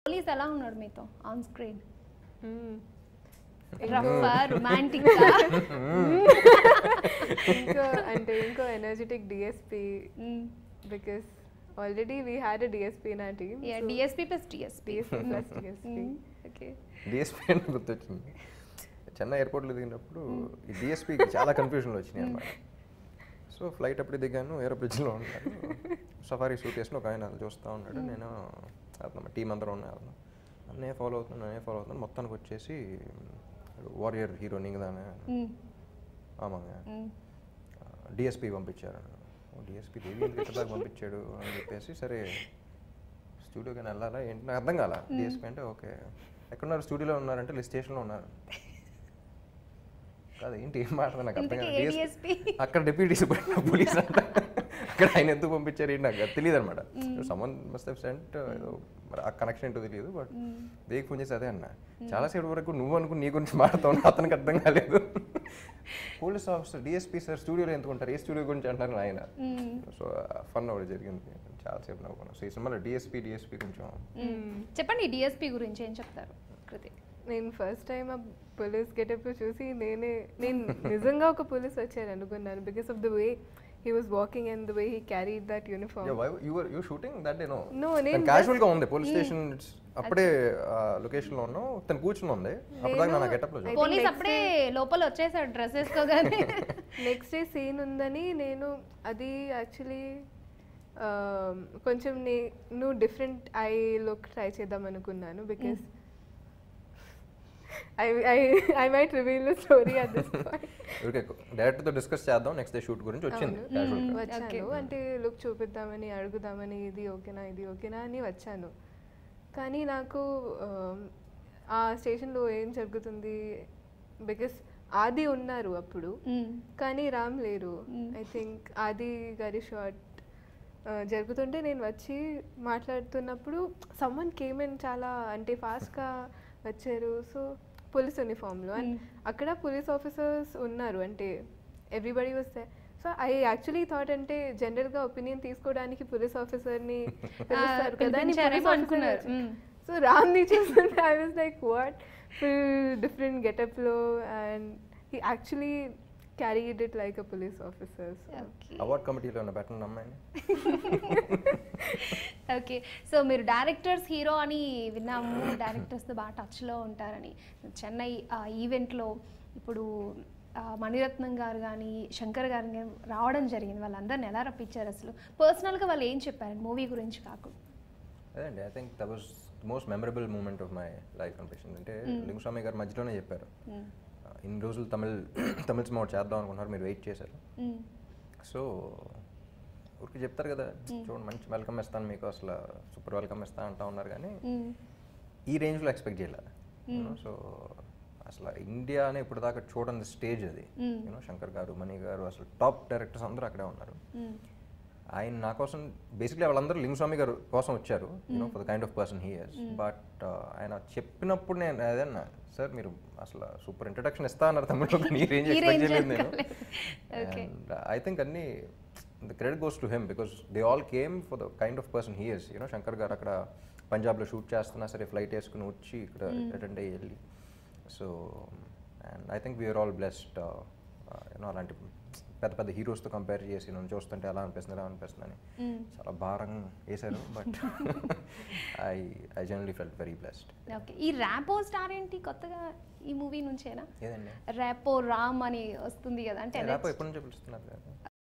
Police ఎలా ఉన్నాడు మీతో on screen hmm. Rough romantic ఇంకో అంటే ఇంకో energetic DSP because already we had a DSP in ఆ team DSP plus DSP DSP plus DSP okay DSP అంటే గుర్తొచ్చింది చెన్నై ఎయిర్పోర్ట్లో దిగినప్పుడు ఈ డిఎస్పీకి చాలా కన్ఫ్యూజన్లు వచ్చినాయి అన్నమాట సో ఫ్లైట్ అప్పుడు దిగాను ఏరో బ్రిడ్జ్లో ఉన్నాను సఫారీ సూట్ వేసిన ఒక ఆయన చూస్తూ ఉన్నాడు నేను అతను టీం అందరూ ఉన్నారు అన్నే ఫాలో అవుతున్నాను అనే ఫాలో అవుతున్నాను మొత్తానికి వచ్చేసి వారియర్ హీరో నీగదానే ఆమాగా డిఎస్పీ పంపించారు డిఎస్పీ దేవి ఎందుకు ఇక్కడ దాకా పంపించాడు అని చెప్పేసి సరే స్టూడియోకి వెళ్ళాలా ఏంటి నాకు అర్థం కాల డిఎస్పీ అంటే ఓకే ఎక్కడున్నారు స్టూడియోలో ఉన్నారంటే లిస్ట్ స్టేషన్లో ఉన్నారు కాదు ఏంటి ఏం మాట్లాడదు నాకు అర్థం ఇంతకీ కాదు ఏ DSP DSP? అక్కడ డిప్యూటీ సూపరింటెండెంట్ పోలీస్ అంట అక్కడ ఆయన ఎందుకు పంపించారు ఏంటి నాకు తెలియదు అనమాట సమ్మన్ మస్ట్ హెవ్ సెంట్ ఏదో మరి ఆ కనెక్షన్ ఏంటో తెలియదు బట్ దేనికి ఫోన్ చేసి అదే అన్న చాలాసేపు వరకు నువ్వు అనుకుని నీ గురించి మాట్లాడుతావు అతనికి అర్థం కాలేదు పోలీస్ ఆఫీసర్ డిఎస్పీ సార్ స్టూడియోలో ఎందుకు ఉంటారు ఏ స్టూడియో గురించి అంటారు ఆయన సో ఫన్ ఒకటి జరిగింది చాలాసేపు నవ్వుకున్నాను సో ఈ సినిమాలో డిఎస్పీ డిఎస్పీ కొంచెం చెప్పండి డిఎస్పీ గురించి ఏం చెప్తారు కృతి నేను ఫస్ట్ టైం ఆ పోలీస్ గెటప్ చూసి నేనే నేను నిజంగా ఒక పోలీస్ వచ్చారు అనుకున్నాను because of the way he was walking and the way he carried that uniform you you shooting that day no No, నేను క్యాజువల్ గా ఉంది పోలీస్ స్టేషన్ అప్పుడే లొకేషన్ లో ఉన్నాం తను కూర్చుని ఉంది అప్పటిదాకా నా గెటప్ లో think పోలీస్ next అప్పుడే లోపల వచ్చేసాడు డ్రెస్ వేసుకోగానే నెక్స్ట్ డే సీన్ ఉందని నేను అది యాక్చువల్లీ కొంచెం నేను డిఫరెంట్ ఐ లుక్ ట్రై చేద్దాం అనుకున్నాను because I I I might reveal the story at this point okay director తో డిస్కస్ చేద్దాం నెక్స్ట్ డే షూట్ గురించి వచ్చింది casual గా. వచ్చాను అంటే లుక్ చూపిద్దామని అడుగుదామని ఇది ఓకేనా ఇది ఓకేనా అని వచ్చాను కానీ నాకు um, ఆ స్టేషన్లో ఏం జరుగుతుంది బికాస్ ఆది ఉన్నారు అప్పుడు కానీ రామ్ లేరు ఐ థింక్ ఆది గారి షార్ట్ జరుగుతుంటే నేను వచ్చి మాట్లాడుతున్నప్పుడు సమ్మన్ కేమెన్ చాలా అంటే ఫాస్ట్గా వచ్చారు సో పోలీస్ యూనిఫామ్లో అండ్ అక్కడ పోలీస్ ఆఫీసర్స్ ఉన్నారు అంటే ఎవ్రీబడి వస్తే సో ఐ యాక్చువల్లీ థాట్ అంటే జనరల్గా ఒపీనియన్ తీసుకోవడానికి పోలీస్ ఆఫీసర్ని పిలుస్తారు కదా అని పిలిపించారేమో police officer అనుకున్నారు. వచ్చి- మ్మ్. సో రామ్ని చూస్తుంటే I was like what full different గెటప్లో and he actually carried it like a police officer okay award కమిటీలో ఉన్న పెట్టండి అమ్మాయిని ఓకే సో మీరు డైరెక్టర్స్ హీరో అని విన్నాము డైరెక్టర్స్తో బాగా టచ్లో ఉంటారని చెన్నై ఆ ఈవెంట్లో ఇప్పుడు ఆ, మణిరత్నం గారు కానీ శంకర్ గారు కానీ రావడం జరిగింది వాళ్ళందరిని ఎలా రప్పించారు అసలు పర్సనల్గా వాళ్ళు ఏం చెప్పారు మూవీ గురించి కాకుండా అదండి I think that was most memorable moment of my life అనిపించింది అంటే లింగస్వామి గారు మధ్యలోనే చెప్పారు ఇన్ని రోజులు తమిళ్ తమిళ సినిమా ఒకటి చేద్దాం అనుకున్నారు మీరు వెయిట్ చేశారు మ్మ్. సో ఊరికి చెప్తారు కదా చూడండి మంచి వెల్కమ్ ఇస్తాను మీకు అసలు సూపర్ వెల్కమ్ ఇస్తా అంటా ఉన్నారు కానీ మ్మ్. ఈ రేంజ్లో ఎక్స్పెక్ట్ చేయలేదు సో అసలు ఇండియానే ఇప్పుడు దాకా చూడని స్టేజ్ అది యూనో శంకర్ గారు మణి గారు అసలు టాప్ డైరెక్టర్స్ అందరూ అక్కడే ఉన్నారు మ్మ్. ఆయన నా కోసం బేసిక్లీ వాళ్ళందరూ లింగస్వామి గారు కోసం వచ్చారు you know for the kind of person he is but ఆయన చెప్పినప్పుడు నేను అదన్నా సార్ మీరు అసలు సూపర్ ఇంట్రడక్షన్ ఇస్తా అన్నారు తమిళలో కానీ ఈ రేంజ్ ఈ ఎక్స్పెక్ట్ range చేయలేదు నేను Okay. అండ్ ఐ థింక్ అన్ని the credit goes to him because they all came for the kind of person he is you know Shankar గారు అక్కడ పంజాబ్లో షూట్ చేస్తున్నా సరే ఫ్లైట్ వేసుకుని వచ్చి ఇక్కడ అటెండ్ అయ్యి వెళ్ళి so and I think we're all blessed you know అలాంటి పెద్ద పెద్ద హీరోస్తో కంపేర్ చేసి నన్ను చూస్తుంటే ఎలా అనిపిస్తుంది ఎలా అనిపిస్తుంది అని చాలా భారంగా వేశారు but I I generally felt very blessed okay ఈ ర్యాపో స్టార్ ఏంటి కొత్తగా ఈ మూవీ నుంచేనా ఏదండి ర్యాపో రామ్ అని వస్తుంది కదా అంటే రేపు ఎప్పటి నుంచో పిలుస్తున్నారు కదా